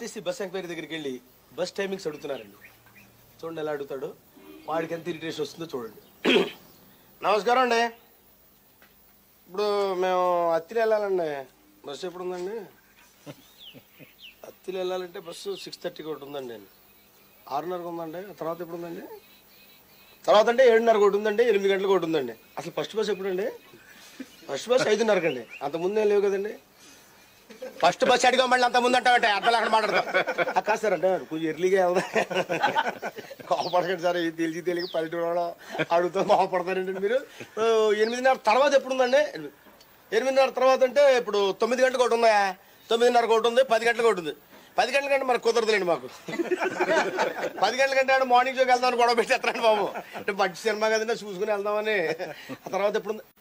RTC bus enquiry దగ్గరికి వెళ్ళి bus timings అడుగుతున్నారండి చూడండి ఎలా అడుగుతాడు వాడికి ఎంత ఇరిటేషన్ వస్తుందో చూడండి నమస్కారం అండి ఇప్పుడు మేము అత్తిలి వెళ్ళాలండి బస్సు ఎప్పుడు ఉందండి అత్తిలి వెళ్ళాలంటే బస్సు సిక్స్ థర్టీకి ఒకటి ఉందండి ఆరున్నరకు ఉందండి తర్వాత ఎప్పుడు ఉందండి తర్వాత అంటే ఏడున్నరకు ఒకటి ఉందండి ఎనిమిది గంటలకు ఒకటి ఉందండి అసలు ఫస్ట్ బస్ ఎప్పుడండి ఫస్ట్ బస్ ఐదున్నరకు అండి అంత ముందే లేవు కదండి ఫస్ట్ బస్ అడిగా మళ్ళీ అంత ముందు అంటావంటే అర్థం అక్కడ మాట్లాడతాం కాదు సార్ అంటే కొంచెం ఎర్లీగా వెళ్దాం కోపడకండి సార్ ఇది తెలిసి తెలియక పల్లెటూరు వాళ్ళు అడుగుతూ కోపడతారండి మీరు ఓ, ఎనిమిదిన్నర తర్వాత ఎప్పుడు ఉందండి ఎనిమిదిన్నర తర్వాత అంటే ఇప్పుడు తొమ్మిది గంటలకు ఒకటి ఉందా తొమ్మిదిన్నరకు ఒకటి ఉంది పది గంటలకు ఒకటి ఉంది పది గంటల కంటే మనకు కుదరదులేండి మాకు పది గంటల కంటే ఆడ మార్నింగ్ షోకి వెళ్దామని గొడవ పెట్టేస్తారండి బాబు అంటే మంచి సినిమా కదండి చూసుకుని వెళ్దామని ఆ తర్వాత ఎప్పుడు ఉంది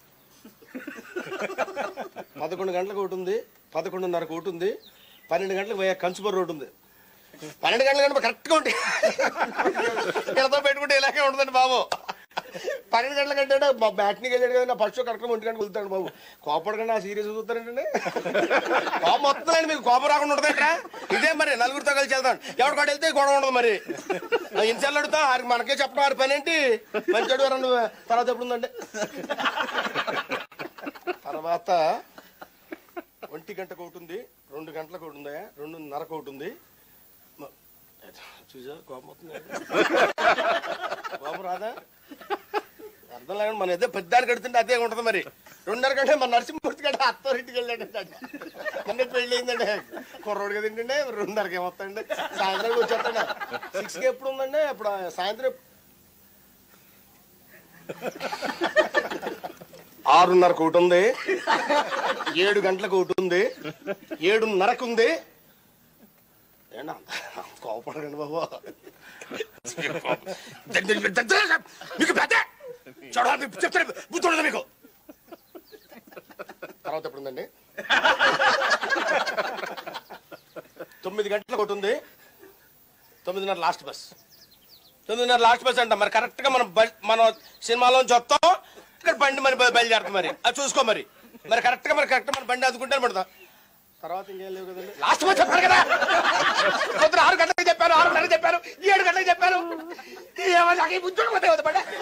పదకొండు గంటలకు ఒకటి ఉంది పదకొండున్నరకు ఒకటి ఉంది పన్నెండు గంటలకు పోయా కంచుబర్ రోడ్డు ఉంది పన్నెండు గంటల కంటే కరెక్ట్గా ఉంటాయి ఇక్కడతో పెట్టుకుంటే ఇలాగే ఉంటుందండి బాబు పన్నెండు గంటల కంటే మా బ్యాట్నికి వెళ్ళాడు కదా నా ఫస్ట్ షో కరెక్ట్గా ఒంటి గంటకు వెళ్తాడు బాబు కోపడకుండా ఆ సీరియస్ చూస్తారంటే కోపం వస్తుందండి మీకు కోపం రాకుండా ఉంటుందంట ఇదే మరి నలుగురితో కలిసి వెళ్తాం ఎవరికాడ వెళ్తే గొడవ ఉండదు మరి ఇన్సార్లు అడుగుతా ఆరికి మనకే చెప్పడం ఆరి పని ఏంటి మంచి నువ్వు తర్వాత ఎప్పుడు ఉందండి తర్వాత ఒంటి గంటకు ఒకటి ఉంది రెండు గంటలకు ఒకటి ఉందా రెండున్నరకు ఒకటి ఉంది మ- చూసా కోపం వస్తుంది కోపం రాదా అర్థం లేకుండా మన ఏదో పెద్దానికి కడుతుంటే అదే ఉంటుంది మరి రెండున్నర గంట మన నరసింహమూర్తి గంట అత్తోరింటికి వెళ్ళాడు మొన్న పెళ్ళి అయిందండి కుర్రోడు కదా ఏంటండి రెండున్నరకి ఏమొస్తాయండి సాయంత్రం వచ్చేస్తాడు సిక్స్కి ఎప్పుడు ఉందండి ఇప్పుడు సాయంత్రం ఆరున్నరకు ఒకటి ఉంది ఏడు గంటలకు ఒకటి ఉంది ఏడున్నరకు ఉంది ఏంటా కోపడకండి బాబు మీకు పెద్ద చూడాలి చెప్తాను బుద్ధి ఉండదు మీకు తర్వాత ఎప్పుడు ఉందండి తొమ్మిది గంటలకు ఒకటి ఉంది తొమ్మిదిన్నర లాస్ట్ బస్ తొమ్మిదిన్నర లాస్ట్ బస్ అంట మరి కరెక్ట్ గా మనం బ- మనం సినిమాలోంచి వస్తాం ఇక్కడ బండి మరి బయ- బయలుదేరుతాం మరి అది చూసుకో మరి మరి కరెక్ట్ గా మరి కరెక్ట్ మన బండి అందుకుంటే పడతాం తర్వాత ఇంకేం లేవు కదండి లాస్ట్ బస్ చెప్పాను కదా పొద్దున ఆరు గంటలకు చెప్పాను ఆరు గంటలకు చెప్పాను ఏడు గంటలకు చెప్పాను ఏమో నాకు ఈ బుద్ధుడు పోతే అవుతా పడే